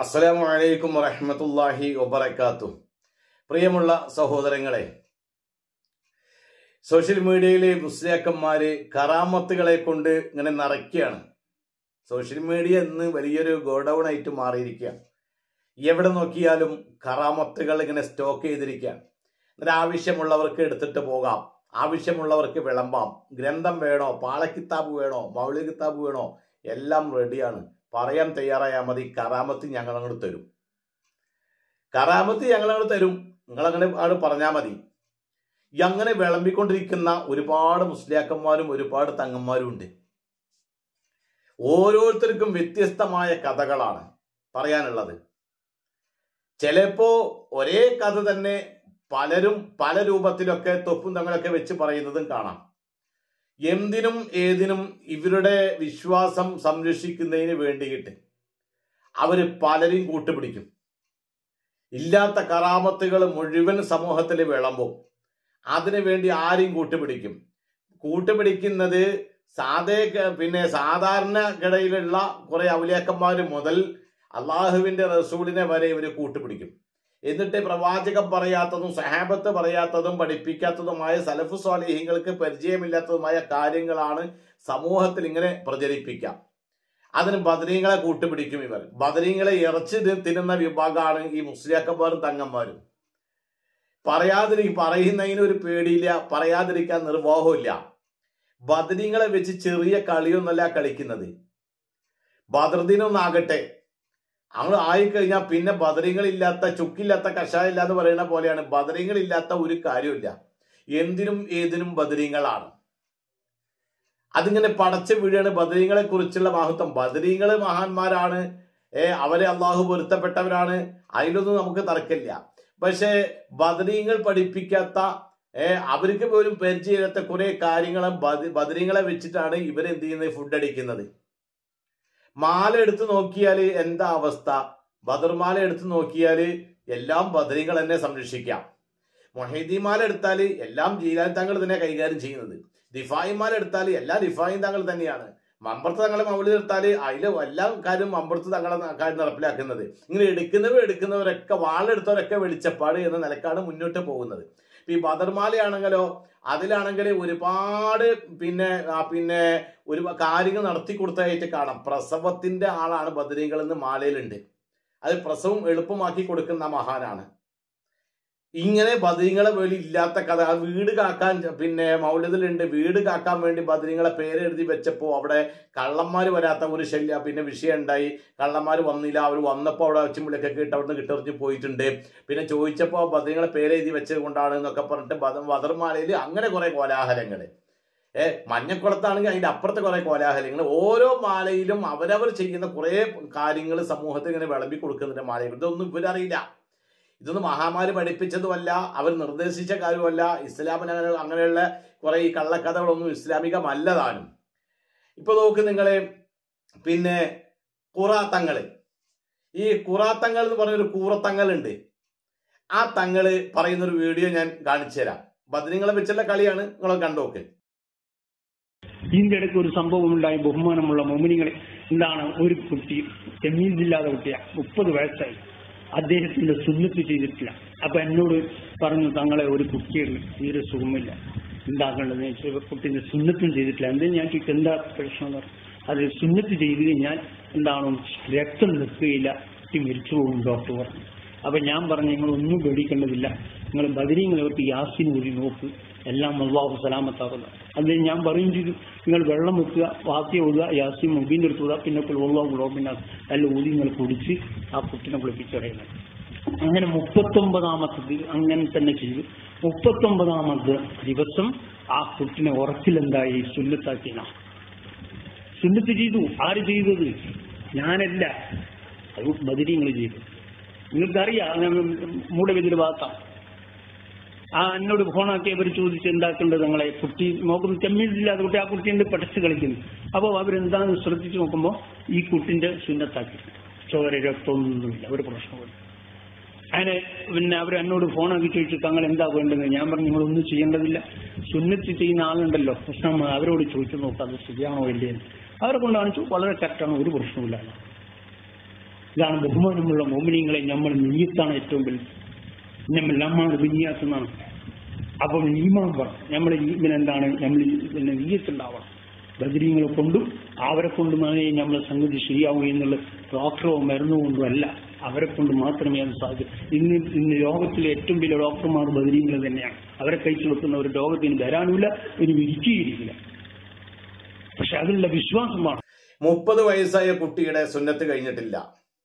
അസ്സലാമു അലൈക്കും വറഹ്മത്തുള്ളാഹി വബറകാത്തു പ്രിയമുള്ള സഹോദരങ്ങളെ സോഷ്യൽ മീഡിയയിലെ മുസ്ലിയാക്കന്മാര് കറാമത്തുകളെ കൊണ്ട് ഇങ്ങനെ നിറയ്ക്കുകയാണ് സോഷ്യൽ മീഡിയ ഇന്ന് വലിയൊരു ഗോഡൌൺ ആയിട്ട് മാറിയിരിക്കുക എവിടെ നോക്കിയാലും കറാമത്തുകൾ ഇങ്ങനെ സ്റ്റോക്ക് ചെയ്തിരിക്കുകയാണ് എന്നിട്ട് ആവശ്യമുള്ളവർക്ക് എടുത്തിട്ട് പോകാം ആവശ്യമുള്ളവർക്ക് വിളമ്പാം ഗ്രന്ഥം വേണോ പാളക്കിത്താബ് വേണോ മൗലി കിതാബ് വേണോ എല്ലാം റെഡിയാണ് പറയാൻ തയ്യാറായാൽ മതി കറാമത്ത് ഞങ്ങൾ അങ്ങോട്ട് തരും കറാമത്ത് ഞങ്ങൾ അങ്ങോട്ട് തരും നിങ്ങൾ അങ്ങനെ ആണ് പറഞ്ഞാൽ മതി ഈ അങ്ങനെ വിളമ്പിക്കൊണ്ടിരിക്കുന്ന ഒരുപാട് മുസ്ലിയാക്കന്മാരും ഒരുപാട് തങ്ങന്മാരും ഉണ്ട് ഓരോരുത്തർക്കും വ്യത്യസ്തമായ കഥകളാണ് പറയാനുള്ളത് ചിലപ്പോ ഒരേ കഥ തന്നെ പലരും പല രൂപത്തിലൊക്കെ തൊപ്പും തങ്ങളൊക്കെ വെച്ച് പറയുന്നതും കാണാം എന്തിനും ഏതിനും ഇവരുടെ വിശ്വാസം സംരക്ഷിക്കുന്നതിന് വേണ്ടിയിട്ട് അവര് പലരെയും കൂട്ടുപിടിക്കും ഇല്ലാത്ത കറാമത്തുകൾ മുഴുവൻ സമൂഹത്തിൽ വിളമ്പും അതിനു വേണ്ടി ആരെയും കൂട്ടുപിടിക്കും കൂട്ടുപിടിക്കുന്നത് സാധേ പിന്നെ സാധാരണ കിടയിലുള്ള കുറെ അവലിയാക്കന്മാര് മുതൽ അള്ളാഹുവിന്റെ റസൂലിനെ വരെ ഇവര് കൂട്ടുപിടിക്കും എന്നിട്ട് പ്രവാചകം പറയാത്തതും സഹാബത്ത് പറയാത്തതും പഠിപ്പിക്കാത്തതുമായ സലഫു സ്വാലിഹ്യങ്ങൾക്ക് പരിചയമില്ലാത്തതുമായ കാര്യങ്ങളാണ് സമൂഹത്തിൽ ഇങ്ങനെ പ്രചരിപ്പിക്കാം അതിന് ബദരീങ്ങളെ കൂട്ടുപിടിക്കും ഇവർ ബദരീങ്ങളെ ഇറച്ചി തി- തിന്നുന്ന വിഭാഗമാണ് ഈ മുസ്ലിയാക്കന്മാരും തങ്ങന്മാരും പറയാതിരി പറയുന്നതിന് ഒരു പേടിയില്ല പറയാതിരിക്കാൻ നിർവാഹമില്ല ബദരീങ്ങളെ വെച്ച് ചെറിയ കളിയൊന്നല്ല കളിക്കുന്നത് ബദർദിനൊന്നാകട്ടെ അങ്ങ് ആയിക്കഴിഞ്ഞാൽ പിന്നെ ബദറിങ്ങളില്ലാത്ത ചുക്കില്ലാത്ത കഷായം ഇല്ല എന്ന് പറയുന്ന പോലെയാണ് ബദറിങ്ങളില്ലാത്ത ഒരു കാര്യമില്ല എന്തിനും ഏതിനും ബദരീങ്ങളാണ് അതിങ്ങനെ പടച്ചു വീഴാണ് ബദരീങ്ങളെ കുറിച്ചുള്ള മഹത്വം ബദരീങ്ങള് മഹാന്മാരാണ് ഏ അവരെ അള്ളാഹു പൊരുത്തപ്പെട്ടവരാണ് അതിലൊന്നും നമുക്ക് തർക്കമില്ല പക്ഷേ ബദരീങ്ങൾ പഠിപ്പിക്കാത്ത ഏ അവർക്ക് പോലും പരിചയമില്ലാത്ത കുറെ കാര്യങ്ങളും ബദരീങ്ങളെ വെച്ചിട്ടാണ് ഇവരെന്ത് ചെയ്യുന്നത് ഫുഡ് അടിക്കുന്നത് മാല എടുത്ത് നോക്കിയാൽ എന്താ അവസ്ഥ ബദർമാല എടുത്ത് നോക്കിയാൽ എല്ലാം ബദരികൾ തന്നെ സംരക്ഷിക്കാം മൊഹീദ്ദീമാല എടുത്താൽ എല്ലാം ജീലാൻ തങ്ങൾ തന്നെ കൈകാര്യം ചെയ്യുന്നത് ദിഫായിമാല എടുത്താൽ എല്ലാ ദിഫായും തങ്ങൾ തന്നെയാണ് മമ്പർത്ത് തങ്ങളെ മൗലി എടുത്താൽ അതിലെ എല്ലാ കാര്യം മമ്പർത്ത് തങ്ങളെ കാര്യം നടപ്പിലാക്കുന്നത് ഇങ്ങനെ എടുക്കുന്നവർ എടുക്കുന്നവരൊക്കെ വാളെടുത്തവരൊക്കെ വെളിച്ചപ്പാട് എന്ന നിലക്കാണ് മുന്നോട്ട് പോകുന്നത് ഇപ്പൊ ഈ ബദർമാലയാണെങ്കിലോ അതിലാണെങ്കിൽ ഒരുപാട് പിന്നെ ആ പിന്നെ ഒരു കാര്യങ്ങൾ നടത്തി കൊടുത്തതായിട്ട് കാണാം പ്രസവത്തിന്റെ ആളാണ് ബദരീകൾ എന്ന് മാലയിലുണ്ട് അത് പ്രസവം എളുപ്പമാക്കി കൊടുക്കുന്ന മഹാനാണ് ഇങ്ങനെ ബദരീങ്ങളെ വേണ്ടി ഇല്ലാത്ത കഥ ആ വീട് കാക്കാൻ പിന്നെ മൗല്യത്തിലുണ്ട് വീട് കാക്കാൻ വേണ്ടി ബദരീങ്ങളെ പേരെഴുതി വെച്ചപ്പോൾ അവിടെ കള്ളന്മാർ വരാത്ത ഒരു ശല്യ പിന്നെ വിഷയം ഉണ്ടായി കള്ളന്മാർ വന്നില്ല അവർ വന്നപ്പോൾ അവിടെ ഒച്ചുമ്പിളിയൊക്കെ കേട്ട് അവിടുന്ന് കിട്ടറിഞ്ഞ് പോയിട്ടുണ്ട് പിന്നെ ചോദിച്ചപ്പോൾ ബദരീങ്ങളെ പേരെഴുതി വെച്ചത് കൊണ്ടാണ് എന്നൊക്കെ പറഞ്ഞിട്ട് ബദ ബദർമാലയിൽ അങ്ങനെ കുറെ കോലാഹലങ്ങൾ ഏ മഞ്ഞക്കുളത്താണെങ്കിൽ അതിന്റെ അപ്പുറത്തെ കുറെ കോലാഹലങ്ങൾ ഓരോ മാലയിലും അവരവർ ചെയ്യുന്ന കുറെ കാര്യങ്ങൾ സമൂഹത്തിൽ ഇങ്ങനെ വിളമ്പി കൊടുക്കുന്നുണ്ട് മാലയിൽ ഇതൊന്നും ഇവരറിയില്ല ഇതൊന്നും മഹാമാര് പഠിപ്പിച്ചതുമല്ല അവർ നിർദ്ദേശിച്ച കാര്യമല്ല ഇസ്ലാമിന് അങ്ങനെ അങ്ങനെയുള്ള കുറെ ഈ കള്ളക്കഥകളൊന്നും ഇസ്ലാമികമല്ലതാനും ഇപ്പൊ നോക്ക് നിങ്ങള് പിന്നെ കുറാത്തങ്ങള് ഈ കുറാത്തങ്ങൾ എന്ന് പറഞ്ഞൊരു കൂറത്തങ്ങളുണ്ട് ആ തങ്ങള് പറയുന്ന ഒരു വീഡിയോ ഞാൻ കാണിച്ചു തരാം ബദ്രിങ്ങളെ വെച്ചുള്ള കളിയാണ് നിങ്ങൾ കണ്ടോക്ക് ഇതിന്റെ ഇടയ്ക്ക് ഒരു സംഭവം ഉണ്ടായി ബഹുമാനമുള്ള മോമിനികളെ എന്താണ് ഒരു കുട്ടി തെമ്മീസില്ലാതെ കുട്ടിയ മുപ്പത് വയസ്സായി അദ്ദേഹത്തിന്റെ സുന്നത്ത് ചെയ്തിട്ടില്ല അപ്പൊ എന്നോട് പറഞ്ഞു തങ്ങളെ ഒരു കുട്ടിയുണ്ട് തീരെ സുഖമില്ല എന്താക്കേണ്ടത് കുട്ടീന്റെ സുന്നത്തും ചെയ്തിട്ടില്ല എന്താ ഞാൻ ചോദിച്ചു എന്താ പ്രശ്നം എന്ന് പറഞ്ഞു. അത് സുന്നത്ത് ചെയ്ത് കഴിഞ്ഞാൽ എന്താണ് രക്തം നിൽക്കുകയില്ല കുട്ടി മരിച്ചു പോകും ഡോക്ടർ പറഞ്ഞു അപ്പൊ ഞാൻ പറഞ്ഞു നിങ്ങൾ ഒന്നും പേടിക്കേണ്ടതില്ല നിങ്ങൾ ബദരീങ്ങൾ അവർക്ക് യാസിൻ കൂടി നോക്ക് എല്ലാം അള്ളാഹു സലാമത്താകുന്നു അത് ഞാൻ പറയും ചെയ്തു നിങ്ങൾ വെള്ളം വെക്കുക വാത്തി ഓടുക യാസിൻ മുബീൻ്റെ എടുത്തുക പിന്നെ ഉള്ളാഹു ഗുളോബിനാ എല്ലാം ഊതി നിങ്ങൾ കുടിച്ച് ആ കുട്ടിനെ കുളിപ്പിച്ചറിയുന്നത് അങ്ങനെ മുപ്പത്തൊമ്പതാമത്തെ ദി- അങ്ങനെ തന്നെ ചെയ്തു മുപ്പത്തൊമ്പതാമത്തെ ദിവസം ആ കുട്ടിനെ ഉറക്കിലെന്തായി സുന്നത്താക്കിന സുന്നത്ത് ചെയ്തു ആര് ചെയ്തത് ഞാനല്ല അത് ബദിരീങ്ങൾ ചെയ്തു നിങ്ങൾക്കറിയാം മൂടബെതിര് ഭാഗത്താണ് ആ എന്നോട് ഫോണാക്കി അവർ ചോദിച്ച് എന്താക്കേണ്ടത് നിങ്ങളെ കുട്ടി നോക്കുന്നു ചെമ്മീനില്ലാതെ കുട്ടി ആ കുട്ടീൻ്റെ പഠിച്ച് കളിക്കുന്നു അപ്പോൾ അവരെന്താണെന്ന് ശ്രദ്ധിച്ച് നോക്കുമ്പോൾ ഈ കുട്ടിന്റെ സുന്നത്താക്കി ചോര രക്തമൊന്നുമില്ല ഒരു പ്രശ്നമില്ല അതിന് പിന്നെ അവർ എന്നോട് ഫോണാക്കി ചോദിച്ചു തങ്ങൾ എന്താ വേണ്ടത് ഞാൻ പറഞ്ഞു നിങ്ങളൊന്നും ചെയ്യേണ്ടതില്ല സുന്നത്ത് ചെയ്യുന്ന ആളുണ്ടല്ലോ പ്രശ്നം അവരോട് ചോദിച്ചു നോക്കാം അത് ശരിയാണോ ഇല്ലേ എന്ന്. അവരെ കൊണ്ട് കാണിച്ചു വളരെ കറക്റ്റാണ് ഒരു പ്രശ്നമില്ല ഇതാണ് ബഹുമാനമുള്ള മോമിനിയങ്ങളെ നമ്മൾ നീയത്താണ് ഏറ്റവും വലുത് നമ്മൾ നമ്മാണ് വിനിയാസെന്നാണ് അപ്പം ഈമാൻ വേണം നമ്മൾ എന്താണ് നമ്മൾ പിന്നെ നീയത്തുണ്ടാവണം ബദരീങ്ങളെ കൊണ്ടും അവരെ കൊണ്ടുമാണ് നമ്മൾ സംഗതി ശരിയാവും എന്നുള്ള ഡോക്ടറോ മരുന്നോ കൊണ്ടും അല്ല അവരെ കൊണ്ട് മാത്രമേ അത് സാധിക്കൂ ഇന്ന് ഇന്ന് ലോകത്തിലെ ഏറ്റവും വലിയ ഡോക്ടർമാർ ബദരീങ്ങൾ തന്നെയാണ് അവരെ കഴിച്ചു വെക്കുന്ന ഒരു രോഗത്തിന് വരാനുമില്ല ഇനി വിരിക്കുകയില്ല പക്ഷെ അതിലുള്ള വിശ്വാസമാണ് മുപ്പത് വയസ്സായ കുട്ടിയുടെ സുന്നത്ത് കഴിഞ്ഞിട്ടില്ല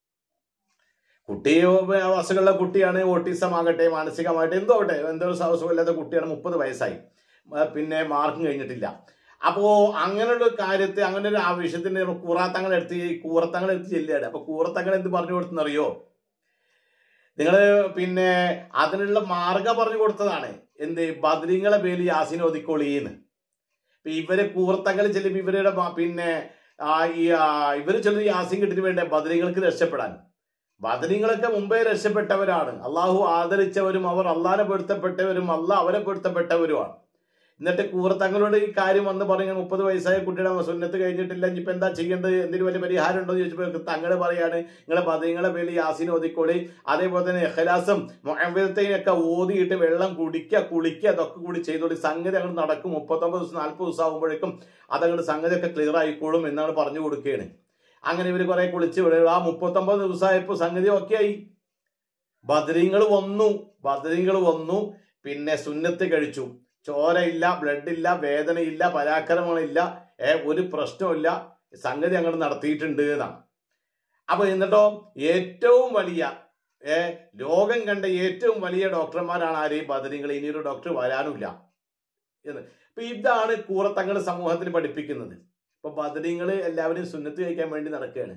കുട്ടി അസുഖമുള്ള കുട്ടിയാണ് ഓട്ടിസം ആകട്ടെ മാനസികമായിട്ട് എന്തോ ആവട്ടെ എന്തോ ഒരു അസുഖമില്ലാത്ത കുട്ടിയാണ് മുപ്പത് വയസ്സായി ആ, പിന്നെ മാർക്കും കഴിഞ്ഞിട്ടില്ല അപ്പോ അങ്ങനെയുള്ള ഒരു കാര്യത്തെ അങ്ങനെ ഒരു ആവശ്യത്തിന് കൂറാത്തങ്ങൾ എടുത്ത് ഈ കൂറത്തങ്ങൾ എടുത്ത് ചെല്ലുകയാണ് അപ്പൊ കൂറത്തങ്ങൾ എന്ത് പറഞ്ഞു കൊടുത്തെന്നറിയോ നിങ്ങള് പിന്നെ അതിനുള്ള മാർഗം പറഞ്ഞു കൊടുത്തതാണ് എന്ത് ബദ്രിങ്ങളെ പേര് യാസിൻ ഒതിക്കൊളിന്ന് ഇപ്പൊ ഇവരെ കൂർത്തങ്ങൾ ചെല്ലുമ്പോ ഇവരുടെ മ- പിന്നെ ആ, ഈ ആ, ഇവര് ചെല്ലുന്ന യാസിൻ കിട്ടിന് വേണ്ട ബദരിങ്ങൾക്ക് രക്ഷപ്പെടാൻ ബദരിങ്ങളൊക്കെ മുമ്പേ രക്ഷപ്പെട്ടവരാണ് അള്ളാഹു ആദരിച്ചവരും അവർ അള്ളാനെ പൊരുത്തപ്പെട്ടവരും അല്ല അവരെ പൊരുത്തപ്പെട്ടവരുമാണ് എന്നിട്ട് കൂറത്തങ്ങളോട് ഈ കാര്യം വന്ന് പറഞ്ഞു മുപ്പത് വയസ്സായ കുട്ടിയുടെ സുന്നത്ത് കഴിഞ്ഞിട്ടില്ല ഇനിയിപ്പോ എന്താ ചെയ്യേണ്ടത് എന്തിനു വലിയ പരിഹാരം ഉണ്ടോ എന്ന് ചോദിച്ചപ്പോൾ തങ്ങള് പറയാണ് നിങ്ങളെ ബദരിങ്ങളെ പേര് യാസിൻ ഓതിക്കോളി അതേപോലെ തന്നെ എഹലാസും ഒക്കെ ഓതിയിട്ട് വെള്ളം കുടിക്കുക കുളിക്കുക അതൊക്കെ കൂടി ചെയ്തോളി സംഗതി അങ്ങോട്ട് നടക്കും മുപ്പത്തൊമ്പത് ദിവസം നാൽപ്പത് ദിവസം ആകുമ്പോഴേക്കും അതങ്ങോട്ട് സംഗതിയൊക്കെ ക്ലിയർ ആയിക്കോളും എന്നാണ് പറഞ്ഞു കൊടുക്കുകയാണ് അങ്ങനെ ഇവര് കുറെ കുളിച്ച് വിടുക ആ മുപ്പത്തൊമ്പത് ദിവസമായപ്പോ സംഗതി ഒക്കെ ആയി ബദരീങ്ങൾ വന്നു ബദരീങ്ങൾ വന്നു പിന്നെ സുന്നത്ത് കഴിച്ചു ചോരയില്ല ബ്ലഡ് ഇല്ല വേദനയില്ല പരാക്രമങ്ങളില്ല ഏ ഒരു പ്രശ്നമില്ല സംഗതി അങ്ങോട്ട് നടത്തിയിട്ടുണ്ട് എന്നാണ് അപ്പൊ എന്നിട്ടോ ഏറ്റവും വലിയ ഏ ലോകം കണ്ട ഏറ്റവും വലിയ ഡോക്ടർമാരാണ് ആര് ബദരീങ്ങൾ ഇനിയൊരു ഡോക്ടർ വരാനുമില്ല എന്ന് അപ്പൊ ഇതാണ് കൂറത്തങ്ങൾ സമൂഹത്തിൽ പഠിപ്പിക്കുന്നത് ഇപ്പൊ ബദരീങ്ങൾ എല്ലാവരും സുന്നത്ത് കഴിക്കാൻ വേണ്ടി നടക്കുകയാണ്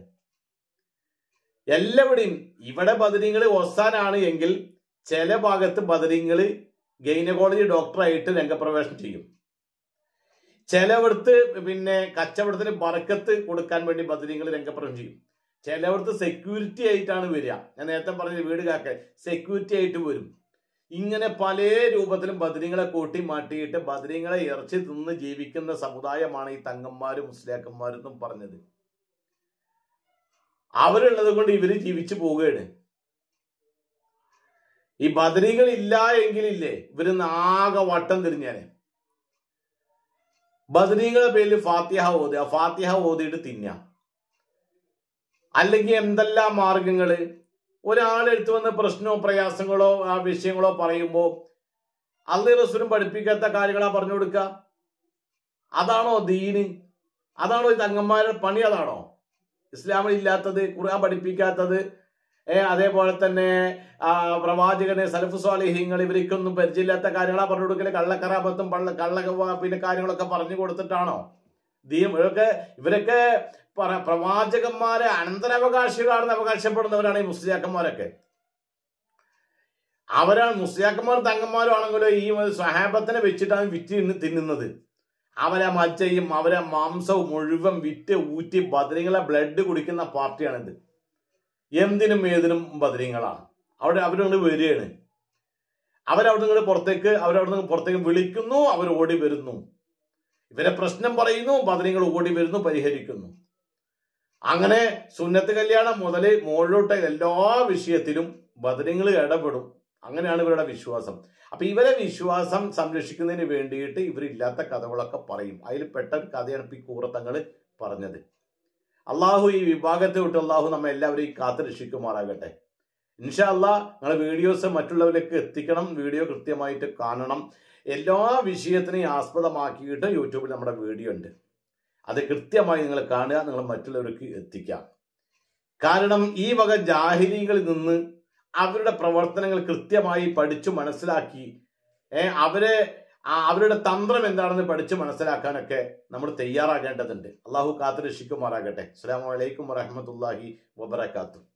എല്ലാവിടെയും ഇവിടെ ബദരീങ്ങൾ ഒസാനാണ് എങ്കിൽ ചില ഭാഗത്ത് ബദരീങ്ങൾ ഗൈനക്കോളജി ഡോക്ടറായിട്ട് രംഗപ്രവേശനം ചെയ്യും ചിലവിടത്ത് പിന്നെ കച്ചവടത്തിന് ബറക്കത്ത് കൊടുക്കാൻ വേണ്ടി ബദരീങ്ങൾ രംഗപ്രവേശനം ചെയ്യും ചിലവിടത്ത് സെക്യൂരിറ്റി ആയിട്ടാണ് വരിക ഞാൻ നേരത്തെ പറഞ്ഞ വീട് കാക്കാൻ സെക്യൂരിറ്റി ആയിട്ട് വരും ഇങ്ങനെ പല രൂപത്തിലും ബദരീങ്ങളെ കൂട്ടി മാറ്റിയിട്ട് ബദരീങ്ങളെ ഇറച്ചി തിന്ന് ജീവിക്കുന്ന സമുദായമാണ് ഈ തങ്ങന്മാരും മുസ്ലിയാക്കന്മാരും എന്നും പറഞ്ഞത് അവരുള്ളത് കൊണ്ട് ഇവര് ജീവിച്ചു പോവുകയാണ് ഈ ബദരീകൾ ഇല്ല എങ്കിലില്ലേ ഇവര് ആകെ വട്ടം തിരിഞ്ഞാനെ ബദരീങ്ങളെ പേരിൽ ഫാത്തിഹ ഓതുക ഫാത്തിഹ ഓതിയിട്ട് തിന്നുക അല്ലെങ്കിൽ എന്തെല്ലാം മാർഗങ്ങള് ഒരാളെടുത്ത് വന്ന് പ്രശ്നമോ പ്രയാസങ്ങളോ ആ വിഷയങ്ങളോ പറയുമ്പോൾ അള്ളി റസൂലും പഠിപ്പിക്കാത്ത കാര്യങ്ങളാ പറഞ്ഞു കൊടുക്കുക അതാണോ ദീന് അതാണോ ഈ തങ്ങന്മാരുടെ പണി അതാണോ ഇസ്ലാമിൽ ഇല്ലാത്തത് ഖുർആൻ പഠിപ്പിക്കാത്തത് ഏ അതേപോലെ തന്നെ ആ, പ്രവാചകന് സലഫ് സ്വാലിഹ്യങ്ങൾ ഇവർക്കൊന്നും പരിചയമില്ലാത്ത കാര്യങ്ങളാ പറഞ്ഞു കൊടുക്കല് കള്ളക്കറാപത്തും പള്ള കള്ള പിന്നെ കാര്യങ്ങളൊക്കെ പറഞ്ഞു കൊടുത്തിട്ടാണോ ദീം ഇവരൊക്കെ ഇവരൊക്കെ പറ- പ്രവാചകന്മാരെ അനന്തരാവകാശികളാണെന്ന് അവകാശപ്പെടുന്നവരാണ് ഈ മുസ്ലിയാക്കന്മാരൊക്കെ അവരാണ് മുസ്ലിയാക്കന്മാർ തങ്ങന്മാരും ആണെങ്കിലോ ഈ സ്വഹാബത്തിനെ വെച്ചിട്ടാണ് വിറ്റ് തിന്ന് തിന്നുന്നത് അവരെ മജ്ജയും അവരെ മാംസവും മുഴുവൻ വിറ്റ് ഊറ്റി ബദരിങ്ങളെ ബ്ലഡ് കുടിക്കുന്ന പാർട്ടിയാണിത് എന്തിനും ഏതിനും ബദരിങ്ങളാണ് അവിടെ അവരങ്ങോട്ട് വരികയാണ് അവരവിടെ നിന്ന് പുറത്തേക്ക് അവരവിടെ നിന്ന് പുറത്തേക്ക് വിളിക്കുന്നു അവർ ഓടി വരുന്നു ഇവരെ പ്രശ്നം പറയുന്നു ബദരിങ്ങൾ ഓടി വരുന്നു പരിഹരിക്കുന്നു അങ്ങനെ സുന്നത്ത് കല്യാണം മുതൽ മുകളിലോട്ട് എല്ലാ വിഷയത്തിലും ബദരിങ്ങൾ ഇടപെടും അങ്ങനെയാണ് ഇവരുടെ വിശ്വാസം അപ്പൊ ഇവരെ വിശ്വാസം സംരക്ഷിക്കുന്നതിന് വേണ്ടിയിട്ട് ഇവരില്ലാത്ത കഥകളൊക്കെ പറയും അതിൽ പെട്ട ഒരു കഥയാണ് ഇപ്പൊ ഈ കൂറത്തങ്ങൾ പറഞ്ഞത് അള്ളാഹു ഈ വിഭാഗത്തെ വിട്ട് അള്ളാഹു നമ്മെ എല്ലാവരെയും കാത്തു രക്ഷിക്കുമാറാകട്ടെ ഇൻഷാ അള്ളാ നിങ്ങളെ വീഡിയോസ് മറ്റുള്ളവരിലേക്ക് എത്തിക്കണം വീഡിയോ കൃത്യമായിട്ട് കാണണം എല്ലാ വിഷയത്തിനെയും ആസ്പദമാക്കിയിട്ട് യൂട്യൂബിൽ നമ്മുടെ വീഡിയോ ഉണ്ട് അത് കൃത്യമായി നിങ്ങൾ കാണുക നിങ്ങൾ മറ്റുള്ളവർക്ക് എത്തിക്കാം കാരണം ഈ വക ജാഹിലികളിൽ നിന്ന് അവരുടെ പ്രവർത്തനങ്ങൾ കൃത്യമായി പഠിച്ചു മനസ്സിലാക്കി ഏ അവരെ ആ അവരുടെ തന്ത്രം എന്താണെന്ന് പഠിച്ചു മനസ്സിലാക്കാനൊക്കെ നമ്മൾ തയ്യാറാകേണ്ടതുണ്ട് അള്ളാഹു കാത്തുരക്ഷിക്കുമാറാകട്ടെ അസ്സാം വലൈക്കും വറഹമത്തല്ലാഹി വബർക്കാത്തു